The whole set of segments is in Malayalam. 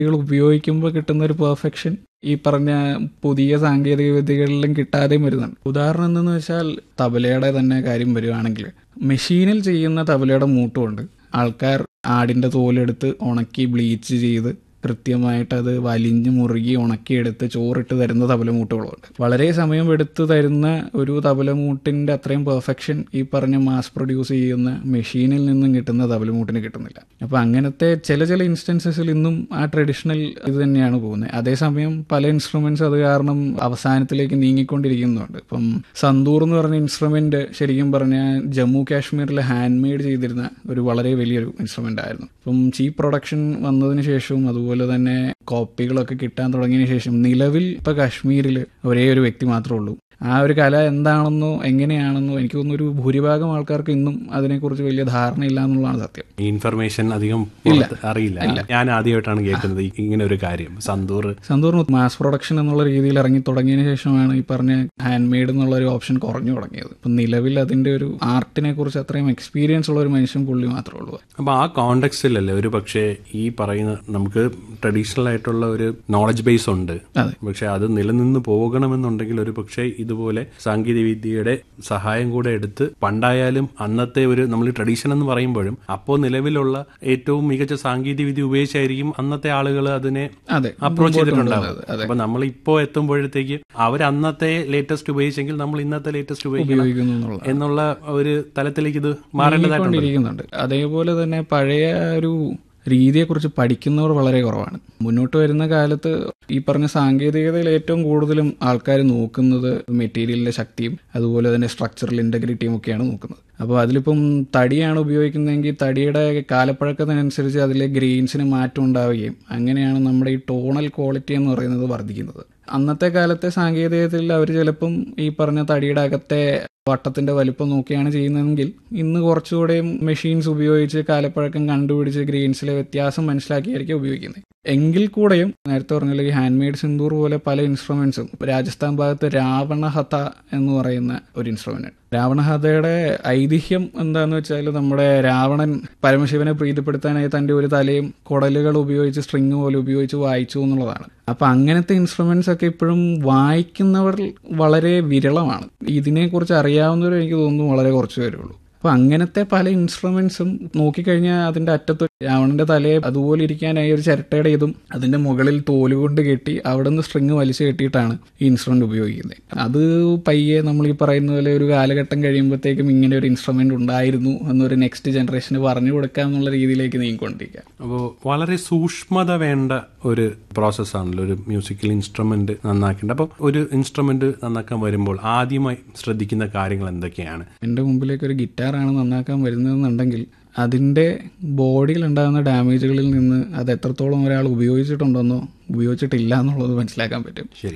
ഇവൾ ഉപയോഗിക്കുമ്പോൾ കിട്ടുന്ന ഒരു പെർഫെക്ഷൻ ഈ പറഞ്ഞ പുതിയ സാങ്കേതിക വിദ്യകളിലും കിട്ടാതെയും വരുന്നുണ്ട് ഉദാഹരണം എന്തെന്ന് വെച്ചാൽ തബലയുടെ തന്നെ കാര്യം വരുവാണെങ്കിൽ മെഷീനിൽ ചെയ്യുന്ന തബലയുടെ മൂട്ടുകൊണ്ട് ആൾക്കാർ ആടിന്റെ തോലെടുത്ത് ഉണക്കി ബ്ലീച്ച് ചെയ്ത് കൃത്യമായിട്ട് അത് വലിഞ്ഞ് മുറുകി ഉണക്കിയെടുത്ത് ചോറിട്ട് തരുന്ന തബലമൂട്ടുകളുണ്ട് വളരെ സമയം എടുത്ത് തരുന്ന ഒരു തബലമൂട്ടിന്റെ അത്രയും പെർഫെക്ഷൻ ഈ പറഞ്ഞ മാസ് പ്രൊഡ്യൂസ് ചെയ്യുന്ന മെഷീനിൽ നിന്നും കിട്ടുന്ന തബലമൂട്ടിന് കിട്ടുന്നില്ല അപ്പൊ അങ്ങനത്തെ ചില ചില ഇൻസ്റ്റൻസസിൽ ഇന്നും ആ ട്രഡീഷണൽ ഇത് തന്നെയാണ് പോകുന്നത് അതേസമയം പല ഇൻസ്ട്രുമെന്റ്സ് അത് കാരണം അവസാനത്തിലേക്ക് നീങ്ങിക്കൊണ്ടിരിക്കുന്നുണ്ട് ഇപ്പം സന്തൂർ എന്ന് പറഞ്ഞ ഇൻസ്ട്രുമെന്റ് ശരിക്കും പറഞ്ഞാൽ ജമ്മു കാശ്മീരിൽ ഹാൻഡ് മെയ്ഡ് ചെയ്തിരുന്ന ഒരു വളരെ വലിയൊരു ഇൻസ്ട്രുമെന്റ് ആയിരുന്നു ഇപ്പം ചീപ്പ് പ്രൊഡക്ഷൻ വന്നതിന് ശേഷവും അതുപോലെ തന്നെ കോപ്പികളൊക്കെ കിട്ടാൻ തുടങ്ങിയതിന് ശേഷം നിലവിൽ ഇപ്പൊ കാശ്മീരിൽ ഒരേ ഒരു വ്യക്തി മാത്രമേ ഉള്ളൂ ആ ഒരു കല എന്താണെന്നോ എങ്ങനെയാണെന്നോ എനിക്ക് തോന്നുന്നു ഒരു ഭൂരിഭാഗം ആൾക്കാർക്ക് ഇന്നും അതിനെക്കുറിച്ച് വലിയ ധാരണയില്ല എന്നുള്ളതാണ് സത്യം ഈ ഇൻഫർമേഷൻ അധികം പുറത്ത് അറിയില്ല ഞാൻ ആദ്യമായിട്ടാണ് കേൾക്കുന്നത് ഈ- ഇങ്ങനെ ഒരു കാര്യം സന്തൂർ സന്തൂർന്ന് മാസ് പ്രൊഡക്ഷൻ എന്നുള്ള രീതിയിൽ ഇറങ്ങി തുടങ്ങിയതിന് ശേഷമാണ് ഈ പറഞ്ഞ ഹാൻഡ് മെയ്ഡ് എന്നുള്ള ഒരു ഓപ്ഷൻ കുറഞ്ഞു തുടങ്ങിയത് ഇപ്പം നിലവിൽ അതിന്റെ ഒരു ആർട്ടിനെ കുറിച്ച് അത്രയും എക്സ്പീരിയൻസ് ഉള്ള ഒരു മനുഷ്യൻ പുള്ളി മാത്രമേ ഉള്ളൂ അപ്പൊ ആ കോണ്ടെക്സ്റ്റിലല്ലേ ഒരു പക്ഷേ ഈ പറയുന്ന നമുക്ക് ട്രഡീഷണൽ ആയിട്ടുള്ള ഒരു നോളജ് ബേസ് ഉണ്ട് അതെ. പക്ഷെ അത് നിലനിന്ന് പോകണമെന്നുണ്ടെങ്കിൽ ഒരു പക്ഷേ ഇതുപോലെ സാങ്കേതിക വിദ്യയുടെ സഹായം കൂടെ എടുത്ത് പണ്ടായാലും അന്നത്തെ ഒരു നമ്മൾ ട്രഡീഷൻ എന്ന് പറയുമ്പോഴും അപ്പോൾ നിലവിലുള്ള ഏറ്റവും മികച്ച സാങ്കേതിക വിദ്യ ഉപയോഗിച്ചായിരിക്കും അന്നത്തെ ആളുകൾ അതിനെ അതെ അപ്രോച്ച് മുമ്പോട്ട് ചെയ്തിട്ടുണ്ടാവും കൊണ്ടുവന്നത്. അതെ അപ്പൊ നമ്മൾ ഇപ്പോ എത്തുമ്പോഴത്തേക്ക് അവർ അന്നത്തെ ലേറ്റസ്റ്റ് ഉപയോഗിച്ചെങ്കിൽ നമ്മൾ ഇന്നത്തെ ലേറ്റസ്റ്റ് ഉപയോഗിക്കണം ഉപയോഗിക്കുന്നു എന്നുള്ള എന്നുള്ള ഒരു തലത്തിലേക്ക് ഇത് മാറേണ്ടതായിട്ടുണ്ട് കൊണ്ടിരിക്കുന്നുണ്ട് അതേപോലെ തന്നെ പഴയ ഒരു രീതിയെക്കുറിച്ച് പഠിക്കുന്നവർ വളരെ കുറവാണ് മുന്നോട്ട് വരുന്ന കാലത്ത് ഈ പറഞ്ഞ സാങ്കേതികതയിൽ ഏറ്റവും കൂടുതലും ആൾക്കാർ നോക്കുന്നത് മെറ്റീരിയലിന്റെ ശക്തിയും അതുപോലെ തന്നെ സ്ട്രക്ചറൽ ഇന്റഗ്രിറ്റിയും ഒക്കെയാണ് നോക്കുന്നത് അപ്പോൾ അതിലിപ്പം തടിയാണ് ഉപയോഗിക്കുന്നതെങ്കിൽ തടിയുടെ കാലപ്പഴക്കത്തിനനുസരിച്ച് അതിലെ ഗ്രെയിൻസിന് മാറ്റം ഉണ്ടാവുകയും അങ്ങനെയാണ് നമ്മുടെ ഈ ടോണൽ ക്വാളിറ്റി എന്ന് പറയുന്നത് വർദ്ധിക്കുന്നത് അന്നത്തെ കാലത്തെ സാങ്കേതികതയിൽ അവർ ചിലപ്പം ഈ പറഞ്ഞ തടിയുടെ അകത്തെ വട്ടത്തിന്റെ വലിപ്പം നോക്കിയാണ് ചെയ്യുന്നതെങ്കിൽ ഇന്ന് കുറച്ചുകൂടെയും മെഷീൻസ് ഉപയോഗിച്ച് കാലപ്പഴക്കം കണ്ടുപിടിച്ച് ഗ്രെയിൻസിലെ വ്യത്യാസം മനസ്സിലാക്കിയായിരിക്കും ഉപയോഗിക്കുന്നത് എങ്കിൽ കൂടെയും നേരത്തെ പറഞ്ഞ ഈ ഹാൻഡ് മെയ്ഡ് സിന്ദൂർ പോലെ പല ഇൻസ്ട്രുമെന്റ്സും രാജസ്ഥാൻ ഭാഗത്ത് രാവണഹത എന്ന് പറയുന്ന ഒരു ഇൻസ്ട്രുമെന്റ് രാവണഹതയുടെ ഐതിഹ്യം എന്താന്ന് വെച്ചാൽ നമ്മുടെ രാവണൻ പരമശിവനെ പ്രീതിപ്പെടുത്താനായി തന്റെ ഒരു തലയും കുടലുകൾ ഉപയോഗിച്ച് സ്ട്രിങ് പോലെ ഉപയോഗിച്ച് വായിച്ചു എന്നുള്ളതാണ് അപ്പൊ അങ്ങനത്തെ ഇൻസ്ട്രുമെന്റ്സ് ഒക്കെ ഇപ്പോഴും വായിക്കുന്നവർ വളരെ വിരളമാണ് ഇതിനെക്കുറിച്ച് അറിയാവുന്നവർ എനിക്ക് തോന്നുന്നു വളരെ കുറച്ച് പേരേ ഉള്ളൂ അപ്പൊ അങ്ങനത്തെ പല ഇൻസ്ട്രുമെന്റ്സും നോക്കിക്കഴിഞ്ഞാൽ അതിന്റെ അറ്റത്ത് രാവണന്റെ തലയെ അതുപോലെ ഇരിക്കാനായി ഒരു ചിരട്ടയുടെ ഇതും അതിന്റെ മുകളിൽ തോല് കൊണ്ട് കെട്ടി അവിടെ നിന്ന് സ്ട്രിങ് വലിച്ചു കെട്ടിയിട്ടാണ് ഈ ഇൻസ്ട്രുമെന്റ് ഉപയോഗിക്കുന്നത് അത് പയ്യെ നമ്മൾ ഈ പറയുന്ന പോലെ ഒരു കാലഘട്ടം കഴിയുമ്പോഴത്തേക്കും ഇങ്ങനെ ഒരു ഇൻസ്ട്രുമെന്റ് ഉണ്ടായിരുന്നു എന്നൊരു നെക്സ്റ്റ് ജനറേഷന് പറഞ്ഞു കൊടുക്കാം എന്നുള്ള രീതിയിലേക്ക് നീങ്ങിക്കൊണ്ടിരിക്കുക അപ്പോൾ വളരെ സൂക്ഷ്മത വേണ്ട ഒരു പ്രോസസ്സാണല്ലോ ഒരു മ്യൂസിക്കൽ ഇൻസ്ട്രുമെന്റ് നന്നാക്കേണ്ടത് അപ്പോൾ ഒരു ഇൻസ്ട്രുമെന്റ് നന്നാക്കാൻ വരുമ്പോൾ ആദ്യമായി ശ്രദ്ധിക്കുന്ന കാര്യങ്ങൾ എന്തൊക്കെയാണ് എൻ്റെ മുമ്പിലേക്ക് ഒരു ഗിറ്റാറാണ് നന്നാക്കാൻ വരുന്നതെന്നുണ്ടെങ്കിൽ അതിൻ്റെ ബോഡിയിൽ ഉണ്ടാകുന്ന ഡാമേജുകളിൽ നിന്ന് അത് എത്രത്തോളം ഒരാൾ ഉപയോഗിച്ചിട്ടുണ്ടെന്നോ ഉപയോഗിച്ചിട്ടില്ല എന്നുള്ളത് മനസ്സിലാക്കാൻ പറ്റും ശരി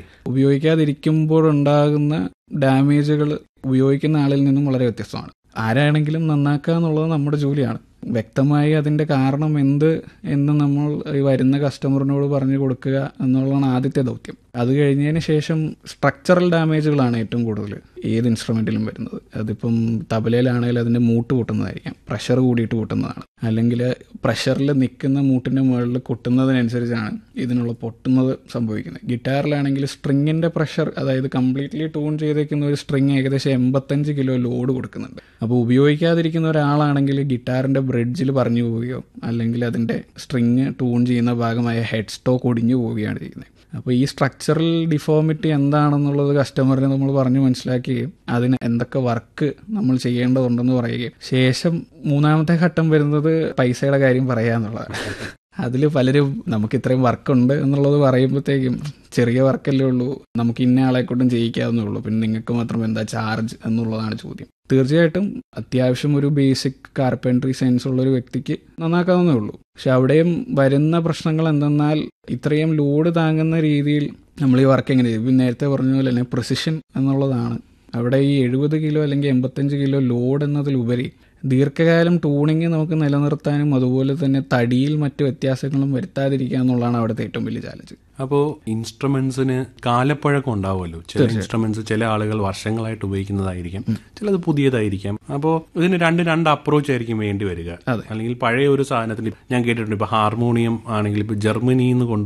ഉപയോഗിക്കാതിരിക്കുമ്പോഴുണ്ടാകുന്ന ഡാമേജുകൾ ഉപയോഗിക്കുന്ന ആളിൽ നിന്നും വളരെ വ്യത്യസ്തമാണ് ആരാണെങ്കിലും നന്നാക്കുക എന്നുള്ളത് നമ്മുടെ ജോലിയാണ് വ്യക്തമായി അതിൻ്റെ കാരണം എന്ത് എന്ന് നമ്മൾ ഈ വരുന്ന കസ്റ്റമറിനോട് പറഞ്ഞു കൊടുക്കുക എന്നുള്ളതാണ് ആദ്യത്തെ ദൗത്യം അത് കഴിഞ്ഞതിന് ശേഷം സ്ട്രക്ചറൽ ഡാമേജുകളാണ് ഏറ്റവും കൂടുതൽ ഏത് ഇൻസ്ട്രുമെന്റിലും വരുന്നത് അതിപ്പം തബലയിലാണെങ്കിൽ അതിന്റെ മൂട്ട് പൊട്ടുന്നതായിരിക്കാം പ്രഷർ കൂടിയിട്ട് പൊട്ടുന്നതാണ് അല്ലെങ്കിൽ പ്രഷറിൽ നിൽക്കുന്ന മൂട്ടിന്റെ മുകളിൽ കൊട്ടുന്നതിനനുസരിച്ചാണ് ഇതിനുള്ള പൊട്ടുന്നത് സംഭവിക്കുന്നത് ഗിറ്റാറിലാണെങ്കിൽ സ്ട്രിങ്ങിന്റെ പ്രഷർ അതായത് കംപ്ലീറ്റ്ലി ട്യൂൺ ചെയ്തേക്കുന്ന ഒരു സ്ട്രിങ് ഏകദേശം എൺപത്തഞ്ച് കിലോ ലോഡ് കൊടുക്കുന്നുണ്ട് അപ്പോൾ ഉപയോഗിക്കാതിരിക്കുന്ന ഒരാളാണെങ്കിൽ ഗിറ്റാറിന്റെ ബ്രിഡ്ജിൽ പറഞ്ഞു പോവുകയോ അല്ലെങ്കിൽ അതിന്റെ സ്ട്രിങ് ട്യൂൺ ചെയ്യുന്ന ഭാഗമായ ഹെഡ് സ്റ്റോക്ക് ഒടിഞ്ഞു പോവുകയാണ് ചെയ്യുന്നത് അപ്പോൾ ഈ സ്ട്രക്ചറൽ ഡിഫോമിറ്റി എന്താണെന്നുള്ളത് കസ്റ്റമറിന് നമ്മൾ പറഞ്ഞു മനസ്സിലാക്കുകയും അതിന് എന്തൊക്കെ വർക്ക് നമ്മൾ ചെയ്യേണ്ടതുണ്ടെന്ന് പറയുകയും ശേഷം മൂന്നാമത്തെ ഘട്ടം വരുന്നത് പൈസയുടെ കാര്യം പറയുക എന്നുള്ളതാണ് അതിൽ പലരും നമുക്ക് ഇത്രയും വർക്കുണ്ട് എന്നുള്ളത് പറയുമ്പോഴത്തേക്കും ചെറിയ വർക്കല്ലേ ഉള്ളൂ നമുക്ക് ഇന്ന ആളെ കൊണ്ടും ചെയ്യിക്കാവുന്നേ ഉള്ളൂ പിന്നെ നിങ്ങൾക്ക് മാത്രം എന്താ ചാർജ് എന്നുള്ളതാണ് ചോദ്യം തീർച്ചയായിട്ടും അത്യാവശ്യം ഒരു ബേസിക് കാർപ്പൻട്രി സെൻസ് ഉള്ള ഒരു വ്യക്തിക്ക് നന്നാക്കാവുന്നേ ഉള്ളൂ പക്ഷെ അവിടെയും വരുന്ന പ്രശ്നങ്ങൾ എന്തെന്നാൽ ഇത്രയും ലോഡ് താങ്ങുന്ന രീതിയിൽ നമ്മൾ ഈ വർക്ക് എങ്ങനെ ചെയ്യും നേരത്തെ പറഞ്ഞ പോലെ തന്നെ പ്രിസിഷൻ എന്നുള്ളതാണ് അവിടെ ഈ എഴുപത് കിലോ അല്ലെങ്കിൽ എൺപത്തഞ്ച് കിലോ ലോഡ് എന്നതിലുപരി ദീർഘകാലം ട്യൂണിങ് നമുക്ക് നിലനിർത്താനും അതുപോലെ തന്നെ തടിയിൽ മറ്റു വ്യത്യാസങ്ങളും വരുത്താതിരിക്കുക എന്നുള്ളതാണ് അവിടുത്തെ ഏറ്റവും വലിയ ചാലഞ്ച് അപ്പോൾ ഇൻസ്ട്രുമെന്റ്സിന് കാലപ്പഴക്കം ഉണ്ടാവുമല്ലോ ചില ഇൻസ്ട്രുമെന്റ്സ് ചില ആളുകൾ വർഷങ്ങളായിട്ട് ഉപയോഗിക്കുന്നതായിരിക്കാം ചിലത് പുതിയതായിരിക്കാം അപ്പോൾ ഇതിന് രണ്ട് രണ്ട് അപ്രോച്ച് ആയിരിക്കും വേണ്ടി വരിക അല്ലെങ്കിൽ പഴയ ഒരു സാധനത്തിന് ഞാൻ കേട്ടിട്ടുണ്ട് ഇപ്പൊ ഹാർമോണിയം ആണെങ്കിൽ ഇപ്പൊ ജർമ്മനിയിൽ നിന്ന്